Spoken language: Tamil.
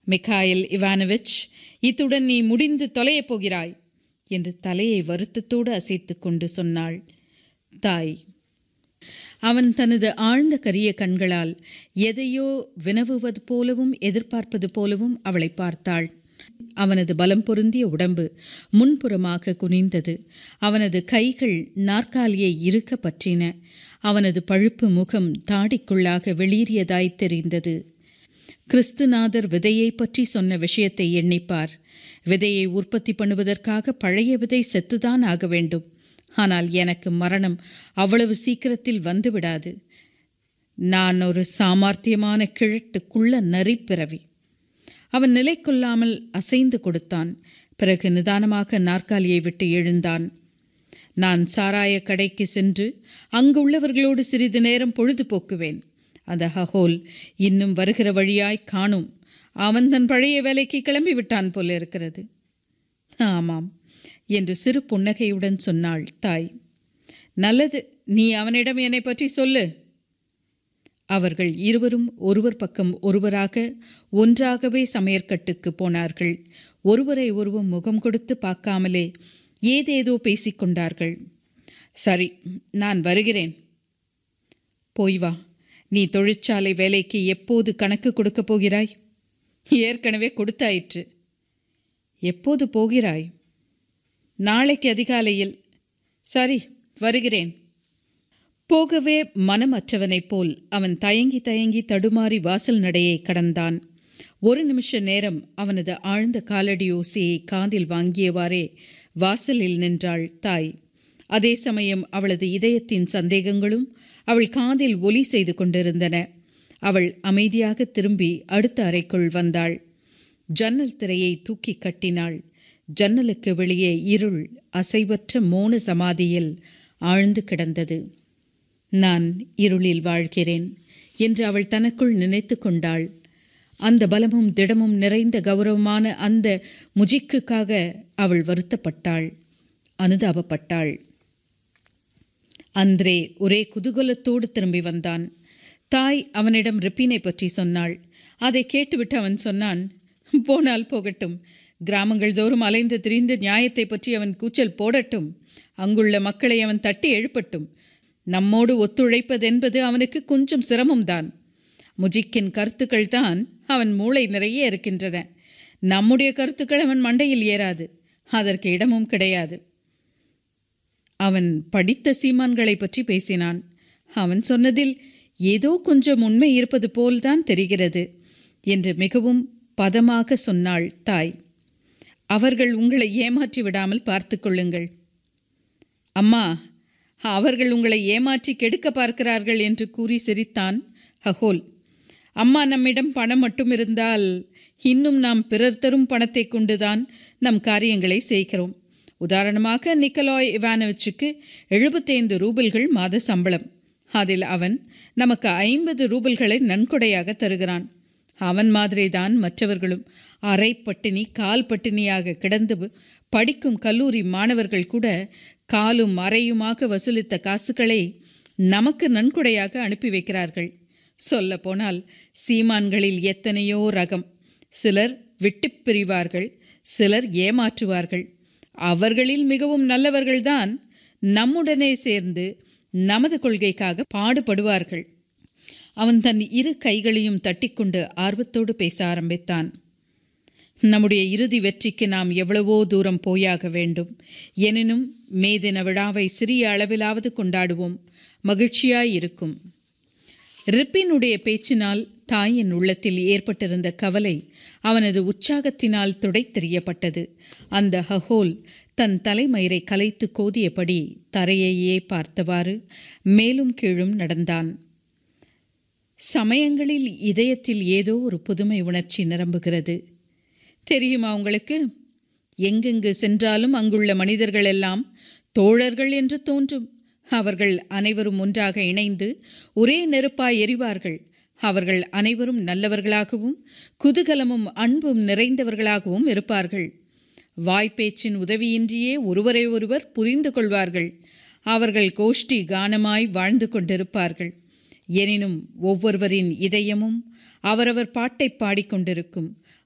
மிகாயில் இவானோவிச் இத்துடன் நீ முடிந்து தொலையப் போகிறாய் என்று தலையை வருத்தத்தோடு அசைத்து கொண்டு சொன்னாள் தாய் அவன் தனது ஆழ்ந்த கரிய கண்களால் எதையோ வினவுவது போலவும் எதிர்பார்ப்பது போலவும் அவளை பார்த்தாள் அவனது பலம் பொருந்திய உடம்பு முன்புறமாக குனிந்தது அவனது கைகள் நாற்காலியை இருக்க பற்றின அவனது பழுப்பு முகம் தாடிக்குள்ளாக வெளியேறியதாய் தெரிந்தது கிறிஸ்துநாதர் விதையை பற்றி சொன்ன விஷயத்தை எண்ணிப்பார் விதையை உற்பத்தி பண்ணுவதற்காக பழைய விதை செத்துதான் ஆக வேண்டும் ஆனால் எனக்கு மரணம் அவ்வளவு சீக்கிரத்தில் வந்துவிடாது நான் ஒரு சாமர்த்தியமான கிழட்டுக்குள்ள நரிப்பிறவி அவன் நிலை கொள்ளாமல் அசைந்து கொடுத்தான் பிறகு நிதானமாக நாற்காலியை விட்டு எழுந்தான் நான் சாராய கடைக்கு சென்று அங்குள்ளவர்களோடு சிறிது நேரம் பொழுது போக்குவேன் அந்த ஹஹோல் இன்னும் வருகிற வழியாய் காணும் அவன் தன் பழைய வேலைக்கு கிளம்பி விட்டான் போல இருக்கிறது ஆமாம் என்று சிறு புன்னகையுடன் சொன்னாள் தாய் நல்லது நீ அவனிடம் என்னை பற்றி சொல்லு அவர்கள் இருவரும் ஒருவர் பக்கம் ஒருவராக ஒன்றாகவே சமையற்கட்டுக்கு போனார்கள் ஒருவரை ஒருவர் முகம் கொடுத்து பார்க்காமலே ஏதேதோ பேசிக்கொண்டார்கள் சரி நான் வருகிறேன் போய் வா நீ தொழிற்சாலை வேலைக்கு எப்போது கணக்கு கொடுக்கப் போகிறாய் ஏற்கனவே கொடுத்தாயிற்று எப்போது போகிறாய் நாளைக்கு அதிகாலையில் சரி வருகிறேன் போகவே மனமற்றவனைப் போல் அவன் தயங்கி தயங்கி தடுமாறி வாசல் நடையை கடந்தான் ஒரு நிமிஷ நேரம் அவனது ஆழ்ந்த காலடி ஓசையை காதில் வாங்கியவாறே வாசலில் நின்றாள் தாய் அதே சமயம் அவளது இதயத்தின் சந்தேகங்களும் அவள் காதில் ஒலி செய்து கொண்டிருந்தன அவள் அமைதியாக திரும்பி அடுத்த அறைக்குள் வந்தாள் ஜன்னல் திரையை தூக்கி கட்டினாள் ஜன்னலுக்கு வெளியே இருள் அசைவற்ற மோன சமாதியில் ஆழ்ந்து கிடந்தது நான் இருளில் வாழ்கிறேன் என்று அவள் தனக்குள் நினைத்து கொண்டாள் அந்த பலமும் திடமும் நிறைந்த கௌரவமான அந்த முஜிக்குக்காக அவள் வருத்தப்பட்டாள் அனுதாபப்பட்டாள் அன்றே ஒரே குதூகலத்தோடு திரும்பி வந்தான் தாய் அவனிடம் ரிப்பினை பற்றி சொன்னாள் அதை கேட்டுவிட்டு அவன் சொன்னான் போனால் போகட்டும் கிராமங்கள் தோறும் அலைந்து திரிந்து நியாயத்தை பற்றி அவன் கூச்சல் போடட்டும் அங்குள்ள மக்களை அவன் தட்டி எழுப்பட்டும் நம்மோடு ஒத்துழைப்பதென்பது அவனுக்கு கொஞ்சம் சிரமம்தான் முஜிக்கின் கருத்துக்கள் தான் அவன் மூளை நிறைய இருக்கின்றன நம்முடைய கருத்துக்கள் அவன் மண்டையில் ஏறாது அதற்கு இடமும் கிடையாது அவன் படித்த சீமான்களை பற்றி பேசினான் அவன் சொன்னதில் ஏதோ கொஞ்சம் உண்மை இருப்பது போல்தான் தெரிகிறது என்று மிகவும் பதமாக சொன்னாள் தாய் அவர்கள் உங்களை ஏமாற்றி விடாமல் பார்த்து கொள்ளுங்கள் அம்மா அவர்கள் உங்களை ஏமாற்றி கெடுக்க பார்க்கிறார்கள் என்று கூறி சிரித்தான் ஹஹோல் அம்மா நம்மிடம் பணம் மட்டும் இருந்தால் இன்னும் நாம் பிறர் தரும் பணத்தை கொண்டுதான் நம் காரியங்களை செய்கிறோம் உதாரணமாக நிக்கலாய் இவானோவிச்சுக்கு எழுபத்தைந்து ரூபல்கள் மாத சம்பளம் அதில் அவன் நமக்கு ஐம்பது ரூபல்களை நன்கொடையாக தருகிறான் அவன் மாதிரிதான் மற்றவர்களும் அரை பட்டினி கால் பட்டினியாக கிடந்து படிக்கும் கல்லூரி மாணவர்கள் கூட காலும் அறையுமாக வசூலித்த காசுகளை நமக்கு நன்கொடையாக அனுப்பி வைக்கிறார்கள் சொல்லப்போனால் சீமான்களில் எத்தனையோ ரகம் சிலர் விட்டுப் பிரிவார்கள் சிலர் ஏமாற்றுவார்கள் அவர்களில் மிகவும் நல்லவர்கள்தான் நம்முடனே சேர்ந்து நமது கொள்கைக்காக பாடுபடுவார்கள் அவன் தன் இரு கைகளையும் தட்டிக்கொண்டு ஆர்வத்தோடு பேச ஆரம்பித்தான் நம்முடைய இறுதி வெற்றிக்கு நாம் எவ்வளவோ தூரம் போயாக வேண்டும் எனினும் மே தின விழாவை சிறிய அளவிலாவது கொண்டாடுவோம் மகிழ்ச்சியாயிருக்கும் ரிப்பினுடைய பேச்சினால் தாயின் உள்ளத்தில் ஏற்பட்டிருந்த கவலை அவனது உற்சாகத்தினால் துடைத்தெறியப்பட்டது அந்த ஹஹோல் தன் தலைமயிரை கலைத்து கோதியபடி தரையையே பார்த்தவாறு மேலும் கீழும் நடந்தான் சமயங்களில் இதயத்தில் ஏதோ ஒரு புதுமை உணர்ச்சி நிரம்புகிறது தெரியுமா உங்களுக்கு எங்கெங்கு சென்றாலும் அங்குள்ள மனிதர்கள் எல்லாம் தோழர்கள் என்று தோன்றும் அவர்கள் அனைவரும் ஒன்றாக இணைந்து ஒரே நெருப்பாய் எரிவார்கள் அவர்கள் அனைவரும் நல்லவர்களாகவும் குதூகலமும் அன்பும் நிறைந்தவர்களாகவும் இருப்பார்கள் வாய்ப்பேச்சின் உதவியின்றியே ஒருவரை ஒருவர் புரிந்து கொள்வார்கள் அவர்கள் கோஷ்டி கானமாய் வாழ்ந்து கொண்டிருப்பார்கள் எனினும் ஒவ்வொருவரின் இதயமும் அவரவர் பாட்டை பாடிக்கொண்டிருக்கும்